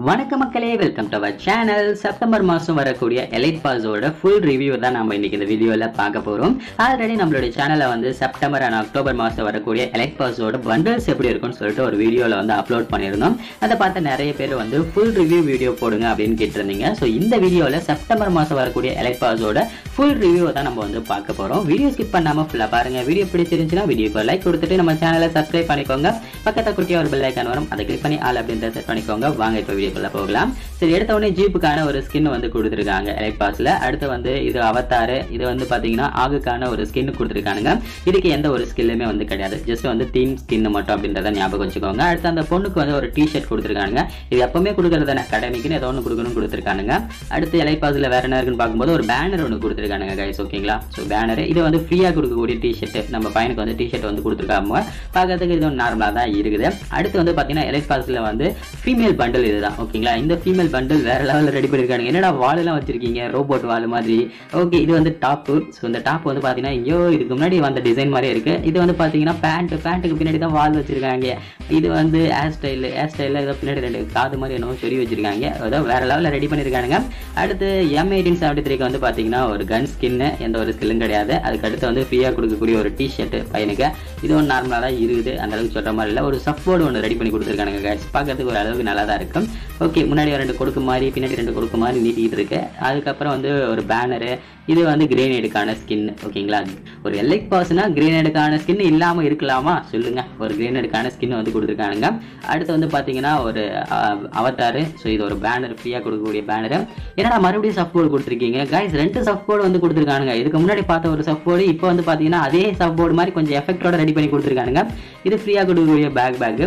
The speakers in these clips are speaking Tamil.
வணக்க மக்களே welcome to our channel September மாதம் வரக்கூடிய எலைட் பாஸோட ஃபுல் ரிவ்யூ தான் நம்ம இன்னைக்கு இந்த வீடியோவில் பார்க்க போகிறோம் ஆல்ரெடி நம்மளுடைய சேனலில் வந்து செப்டம்பர் அண்ட் அக்டோபர் மாதம் வரக்கூடிய எலைட் பாஸோட பண்டல்ஸ் எப்படி இருக்கும்னு சொல்லிட்டு ஒரு வீடியோவில் வந்து அப்லோட் பண்ணியிருந்தோம் அதை பார்த்து நிறைய பேர் வந்து ஃபுல் ரிவ்யூ வீடியோ போடுங்க அப்படின்னு கேட்டிருந்தீங்க ஸோ இந்த வீடியோவில் செப்டம்பர் மாதம் வரக்கூடிய எலைட் பாஸோட ஃபுல் ரிவ்யூ தான் நம்ம வந்து பார்க்க போகிறோம் வீடியோ ஸ்கிப் பண்ணாமல் ஃபுல்லாக பாருங்கள் வீடியோ பிடிச்சிருந்துச்சுன்னா வீடியோக்கு லைக் கொடுத்துட்டு நம்ம சேனலை சப்ஸ்கிரைப் பண்ணிக்கோங்க பக்கத்தில் குட்டியாக ஒரு பெல் ஐக்கான் வரும் அதை கிளிக் பண்ணி ஆல் அப்படின்றத செட் பண்ணிக்கோங்க வாங்க இப்போ வீடியோக்குள்ள போகலாம் சரி எடுத்த உடனே ஜீப்புக்கான ஒரு ஸ்கின் வந்து கொடுத்துருக்காங்க எலைட் பாஸ்ல அடுத்து வந்து இது அவத்தாரு இது வந்து பாத்தீங்கன்னா ஆகுக்கான ஒரு ஸ்கின் கொடுத்துருக்கானுங்க இதுக்கு எந்த ஒரு ஸ்கில்லுமே வந்து கிடையாது ஜஸ்ட் வந்து தீம் ஸ்கின் மட்டும் அப்படின்றத ஞாபகம் வச்சுக்கோங்க அடுத்து அந்த பொண்ணுக்கு வந்து ஒரு டிஷர்ட் கொடுத்துருக்கானுங்க இது எப்பவுமே கொடுக்கறது தானே அகாடமிக்குன்னு ஏதோ ஒன்று கொடுக்கணும்னு கொடுத்துருக்கானுங்க அடுத்து எலைட் பாஸ்ல வேற என்ன இருக்குன்னு பார்க்கும்போது ஒரு பேனர் ஒன்று கொடுத்துருக்கானுங்க கைஸ் ஓகேங்களா ஸோ பேனர் இது வந்து ஃப்ரீயாக கொடுக்கக்கூடிய டிஷர்ட் நம்ம பையனுக்கு வந்து டிஷர்ட் வந்து கொடுத்துருக்காம பார்க்கறதுக்கு இது நார்மலாக தான் இருக்குது அடுத்து வந்து பார்த்தீங்கன்னா எலைட் பாஸ்ல வந்து ஃபீமேல் பண்டல் இதுதான் ஓகேங்களா இந்த ஃபீமேல் பண்டல் வேற லெவலில் ரெடி பண்ணியிருக்காங்க என்னடா வாலெல்லாம் வச்சிருக்கீங்க ரோபோட் வால் மாதிரி ஓகே இது வந்து டாப்பு ஸோ இந்த டாப் வந்து பார்த்தீங்கன்னா ஐயோ இதுக்கு முன்னாடி வந்த டிசைன் மாதிரி இருக்கு இது வந்து பார்த்தீங்கன்னா பேண்ட் பேண்ட்டுக்கு பின்னாடி தான் வால் வச்சிருக்காங்க இது வந்து ஹேர் ஸ்டைல் ஹேர் ஸ்டைலில் ஏதோ பின்னாடி ரெண்டு காது மாதிரி என்னவோ சொல்லி வச்சிருக்காங்க ஏதோ வேற லெவலில் ரெடி பண்ணியிருக்காங்க அடுத்து எம் எயிட்டீன் செவன்டி த்ரீக்கு வந்து பார்த்தீங்கன்னா ஒரு கன் ஸ்கின்னு எந்த ஒரு ஸ்கில்லும் கிடையாது அதுக்கு அடுத்து வந்து ஃப்ரீயாக கொடுக்கக்கூடிய ஒரு டிஷர்ட் பையனுக்கு இது ஒன்று நார்மலாக தான் இருக்குது அந்த அளவுக்கு சொல்கிற மாதிரி இல்லை ஒரு சப்போர்ட் ஒன்று ரெடி பண்ணி கொடுத்துருக்கானுங்க guys. பார்க்கறதுக்கு ஒரு அளவுக்கு நல்லா தான் இருக்கும் ஓகே முன்னாடி ரெண்டு கொடுக்கு மாதிரி பின்னாடி ரெண்டு கொடுக்கு மாதிரி நீட்டிக்கிட்டு இருக்கு அதுக்கப்புறம் வந்து ஒரு பேனரு இது வந்து கிரேனேடுக்கான ஸ்கின் ஓகேங்களா ஒரு எல்லைக் பாஸ்னா கிரேனேடுக்கான ஸ்கின் இல்லாமல் இருக்கலாமா சொல்லுங்க ஒரு கிரேனேடுக்கான ஸ்கின் வந்து கொடுத்துருக்கானுங்க அடுத்து வந்து பார்த்தீங்கன்னா ஒரு அவத்தாரு ஸோ இது ஒரு பேனர் ஃப்ரீயாக கொடுக்கக்கூடிய பேனரு என்னடா மறுபடியும் சப்போர்ட் கொடுத்துருக்கீங்க கைஸ் ரெண்டு சப்போர்ட் வந்து கொடுத்துருக்கானுங்க இதுக்கு முன்னாடி பார்த்த ஒரு சப்போர்ட் இப்போ வந்து பார்த்தீங்கன்னா அதே சப்போர்ட் மாதிரி கொஞ்சம் எஃபெக்டோட ரெடி பண்ணி கொடுத்துருக்கானுங்க இது ஃப்ரீயாக கொடுக்கக்கூடிய பேக் பேக்கு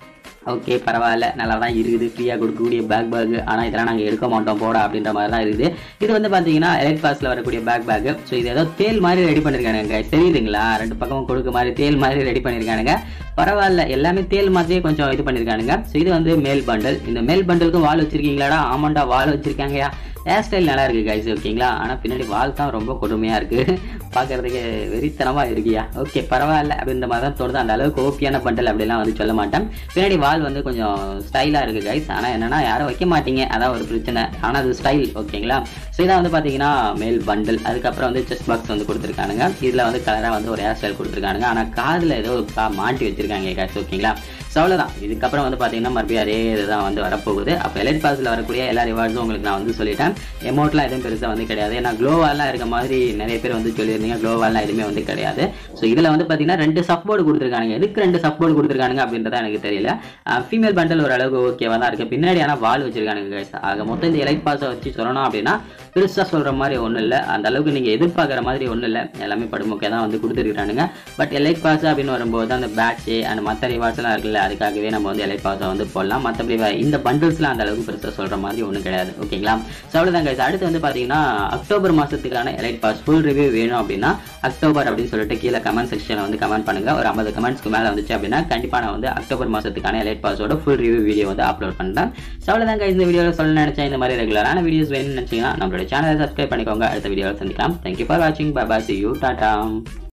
ஓகே பரவாயில்ல நல்லா தான் இருக்குது ஃப்ரீயாக கொடுக்கக்கூடிய பேக் பேக் ஆனால் இதெல்லாம் நாங்கள் எடுக்க மாட்டோம் போட அப்படின்ற மாதிரி தான் இருக்குது இது வந்து பார்த்தீங்கன்னா எலக்ட் பாஸில் வரக்கூடிய பேக் பேக் ஸோ இது ஏதோ தேல் மாதிரி ரெடி பண்ணியிருக்கானுங்க guys. தெரியுதுங்களா ரெண்டு பக்கமும் கொடுக்க மாதிரி தேல் மாதிரி ரெடி பண்ணியிருக்கானுங்க பரவாயில்ல எல்லாமே தேல் மாதிரியே கொஞ்சம் இது பண்ணியிருக்கானுங்க ஸோ இது வந்து மேல் பண்டல் இந்த மேல் பண்டலுக்கும் வால் வச்சிருக்கீங்களாடா ஆமாண்டா வால் வச்சிருக்காங்கயா ஹேர் ஸ்டைல் நல்லா இருக்கு கைஸ் ஓகேங்களா ஆனால் பின்னாடி வால் தான் ரொம்ப கொடுமையாக இருக்கு பார்க்கறதுக்கு வெறித்தனமாக இருக்கியா ஓகே பரவாயில்ல அப்படின்ற மாதிரி தான் தோணுது அந்த அளவுக்கு ஓப்பியான பண்டல் அப்படிலாம் வந்து சொல்ல மாட்டேன் பின்னாடி வால் வந்து கொஞ்சம் ஸ்டைலாக இருக்கு கைஸ் ஆனால் என்னன்னா யாரும் வைக்க மாட்டீங்க அதான் ஒரு பிரச்சனை ஆனால் அது ஸ்டைல் ஓகேங்களா ஸோ இதான் வந்து பார்த்தீங்கன்னா மேல் பண்டல் அதுக்கப்புறம் வந்து செஸ் பாக்ஸ் வந்து கொடுத்துருக்கானுங்க இதில் வந்து கலராக வந்து ஒரு ஹேர் ஸ்டைல் கொடுத்துருக்கானுங்க ஆனால் காதில் ஏதோ ஒரு கா மாட்டி வச்சிருக்காங்க கைஸ் ஓகேங்களா ஸோ அவ்வளோதான் இதுக்கப்புறம் வந்து பார்த்தீங்கன்னா மறுபடியும் அதே இதுதான் வந்து வரப்போகுது அப்போ எலைட் பாஸில் வரக்கூடிய எல்லா ரிவார்ட்ஸும் உங்களுக்கு நான் வந்து சொல்லிட்டேன் எமௌண்ட்லாம் எதுவும் பெருசாக வந்து கிடையாது ஏன்னா க்ளோவாலாம் இருக்க மாதிரி நிறைய பேர் வந்து சொல்லியிருந்தீங்க க்ளோவாலாம் எதுவுமே வந்து கிடையாது ஸோ இதில் வந்து பார்த்தீங்கன்னா ரெண்டு சப்போர்ட் கொடுத்துருக்காங்க எதுக்கு ரெண்டு சப்போர்ட் கொடுத்துருக்காங்க அப்படின்றத எனக்கு தெரியல ஃபீமேல் பண்டல் ஓரளவுக்கு ஓகேவாக தான் இருக்குது பின்னாடி ஆனால் வால் வச்சிருக்கானுங்க guys. ஆக மொத்தம் இந்த எலைட் பாஸை வச்சு சொல்லணும் அப்படின்னா பெருசாக சொல்கிற மாதிரி ஒன்றும் இல்லை அந்த அளவுக்கு நீங்கள் எதிர்பார்க்குற மாதிரி ஒன்றும் இல்லை எல்லாமே படுமொக்கையாக தான் வந்து கொடுத்துருக்கானுங்க பட் எலைட் பாஸ் அப்படின்னு வரும்போது அந்த பேட்ச்சு அந்த மற்ற ரிவார்ட்ஸ்லாம் இருக்குல்ல அதுக்காகவே நம்ம வந்து எலைட் பாஸை வந்து போடலாம் மற்றபடி வே- இந்த பண்டில்ஸ்லாம் அந்த அளவுக்கு பெருசாக சொல்கிற மாதிரி ஒன்றும் கிடையாது ஓகேங்களா ஸோ அவ்வளோதான் guys. அடுத்து வந்து பார்த்தீங்கன்னா அக்டோபர் மாதத்துக்கான எலைட் பாஸ் ஃபுல் ரிவ்யூ வேணும் அப்படின்னா அக்டோபர் அப்படின்னு சொல்லிட்டு கீழே கமெண்ட் செக்ஷனில் வந்து கமெண்ட் பண்ணுங்க ஒரு ஐம்பது கமெண்ட்ஸ்க்கு மேலே வந்துச்சு அப்படின்னா கண்டிப்பாக நான் வந்து அக்டோபர் மாதத்துக்கான எலைட் பாஸோட ஃபுல் ரிவ்யூ வீடியோ வந்து அப்லோட் பண்ணுறேன் ஸோ அவ்வளோதான் guys. இந்த வீடியோவில் சொல்ல நினைச்சேன் இந்த மாதிரி ரெகுலரான வீடியோஸ் வேணும்னு நினச்சிங்கன்னா நம்மளோட சேனலை சப்ஸ்கிரைப் பண்ணிக்கோங்க அடுத்த வீடியோவில் சந்திக்கலாம் தேங்க்யூ ஃபார் வாட்சிங் bye bye see you tata